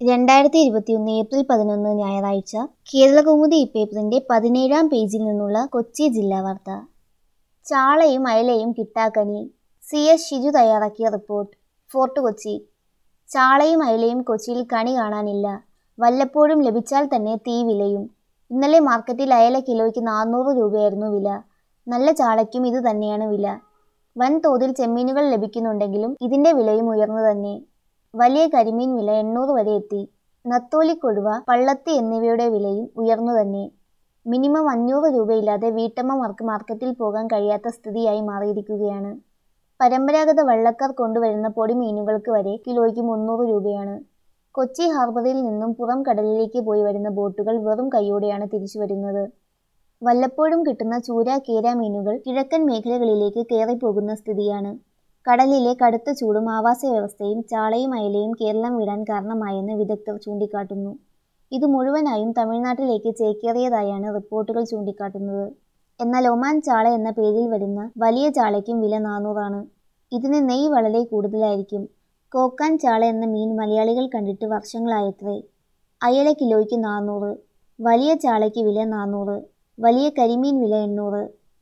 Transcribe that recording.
രണ്ടായിരത്തി ഇരുപത്തിയൊന്ന് ഏപ്രിൽ പതിനൊന്ന് ഞായറാഴ്ച കേരളകൗമുദി ഇപ്പേപ്പറിന്റെ പതിനേഴാം പേജിൽ നിന്നുള്ള കൊച്ചി ജില്ലാ വാർത്ത ചാളയും അയലയും കിട്ടാക്കനി സി എസ് ഷിജു തയ്യാറാക്കിയ റിപ്പോർട്ട് ഫോർട്ട് കൊച്ചി ചാളയും അയലയും കൊച്ചിയിൽ കണി കാണാനില്ല വല്ലപ്പോഴും ലഭിച്ചാൽ തന്നെ തീ വിലയും ഇന്നലെ മാർക്കറ്റിൽ അയല കിലോയ്ക്ക് നാനൂറ് രൂപയായിരുന്നു വില നല്ല ചാളയ്ക്കും ഇത് തന്നെയാണ് വില വൻതോതിൽ ചെമ്മീനുകൾ ലഭിക്കുന്നുണ്ടെങ്കിലും ഇതിന്റെ വിലയും ഉയർന്നു തന്നെ വലിയ കരിമീൻ വില എണ്ണൂറ് വരെ എത്തി നത്തോലി കൊഴുവ പള്ളത്തി എന്നിവയുടെ വിലയും ഉയർന്നു തന്നെ മിനിമം അഞ്ഞൂറ് രൂപയില്ലാതെ വീട്ടമ്മമാർക്ക് മാർക്കറ്റിൽ പോകാൻ കഴിയാത്ത സ്ഥിതിയായി മാറിയിരിക്കുകയാണ് പരമ്പരാഗത വള്ളക്കാർ കൊണ്ടുവരുന്ന പൊടിമീനുകൾക്ക് വരെ കിലോയ്ക്ക് മുന്നൂറ് രൂപയാണ് കൊച്ചി ഹാർബറിൽ നിന്നും പുറം കടലിലേക്ക് പോയി വരുന്ന ബോട്ടുകൾ വെറും കൈയോടെയാണ് തിരിച്ചു വരുന്നത് വല്ലപ്പോഴും കിട്ടുന്ന ചൂര കേര മീനുകൾ കിഴക്കൻ മേഖലകളിലേക്ക് കയറിപ്പോകുന്ന സ്ഥിതിയാണ് കടലിലെ കടുത്ത ചൂടും ആവാസ വ്യവസ്ഥയും ചാളയും അയലയും കേരളം വിടാൻ കാരണമായെന്ന് വിദഗ്ധർ ചൂണ്ടിക്കാട്ടുന്നു ഇത് മുഴുവനായും തമിഴ്നാട്ടിലേക്ക് ചേക്കേറിയതായാണ് റിപ്പോർട്ടുകൾ ചൂണ്ടിക്കാട്ടുന്നത് എന്നാൽ ഒമാൻ ചാള എന്ന പേരിൽ വരുന്ന വലിയ ചാളയ്ക്കും വില നാനൂറാണ് ഇതിന് നെയ് വളരെ കൂടുതലായിരിക്കും കോക്കാൻ ചാള എന്ന മീൻ മലയാളികൾ കണ്ടിട്ട് വർഷങ്ങളായത്രേ അയല കിലോയ്ക്ക് നാനൂറ് വലിയ ചാളയ്ക്ക് വില നാനൂറ് വലിയ കരിമീൻ വില എണ്ണൂറ്